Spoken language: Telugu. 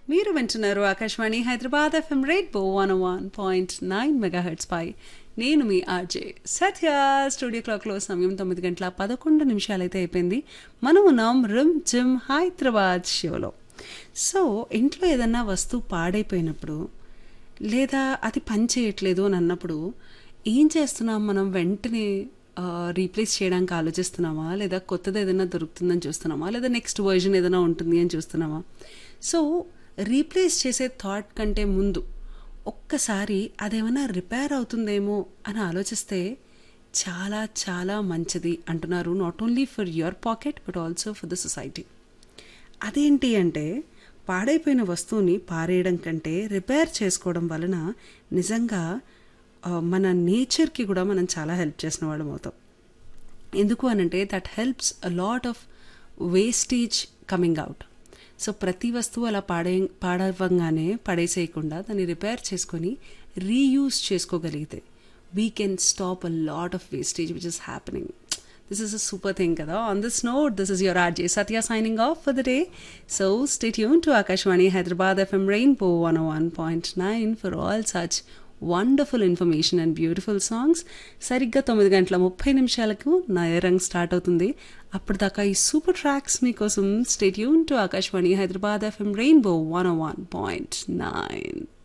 మీరు వింటున్నారు Akashvani Hyderabad FM rainbow one one point nine megahertz పై నేను మీ ఆర్జే సత్య స్టూడియో క్లాక్లో సమయం తొమ్మిది గంటల పదకొండు నిమిషాలైతే అయిపోయింది మనం ఉన్నాం రిమ్ జిమ్ హైదరాబాద్ షోలో సో ఇంట్లో ఏదన్నా వస్తువు పాడైపోయినప్పుడు లేదా అది పని చేయట్లేదు అని అన్నప్పుడు ఏం చేస్తున్నాం మనం వెంటనే రీప్లేస్ చేయడానికి ఆలోచిస్తున్నామా లేదా కొత్తది ఏదైనా దొరుకుతుందని చూస్తున్నామా లేదా నెక్స్ట్ వర్జన్ ఏదైనా ఉంటుంది అని చూస్తున్నామా సో రీప్లేస్ చేసే థాట్ కంటే ముందు ఒక్కసారి అదేమైనా రిపేర్ అవుతుందేమో అని ఆలోచిస్తే చాలా చాలా మంచిది అంటున్నారు not only for your pocket but also for the society అదేంటి అంటే పాడైపోయిన వస్తువుని పారేయడం కంటే రిపేర్ చేసుకోవడం వలన నిజంగా మన నేచర్కి కూడా మనం చాలా హెల్ప్ చేసిన వాళ్ళం అవుతాం ఎందుకు అనంటే that helps a lot of wastage coming out so ప్రతి వస్తువు అలా పాడే పాడవంగానే పడేసేయకుండా దాన్ని రిపేర్ చేసుకొని రీయూజ్ చేసుకోగలిగితే we can stop a lot of wastage which is happening this is a super thing kada on this note this is your rj satya signing off for the day so stay tuned to akashwani hyderabad fm rainbow 101.9 for all such wonderful information and beautiful songs సరిగ్గా తొమ్మిది గంటల ముప్పై నిమిషాలకు నయరంగ్ స్టార్ట్ అవుతుంది అప్పటిదాకా ఈ సూపర్ ట్రాక్స్ మీకోసం stay tuned to Akashvani Hyderabad FM rainbow one one point nine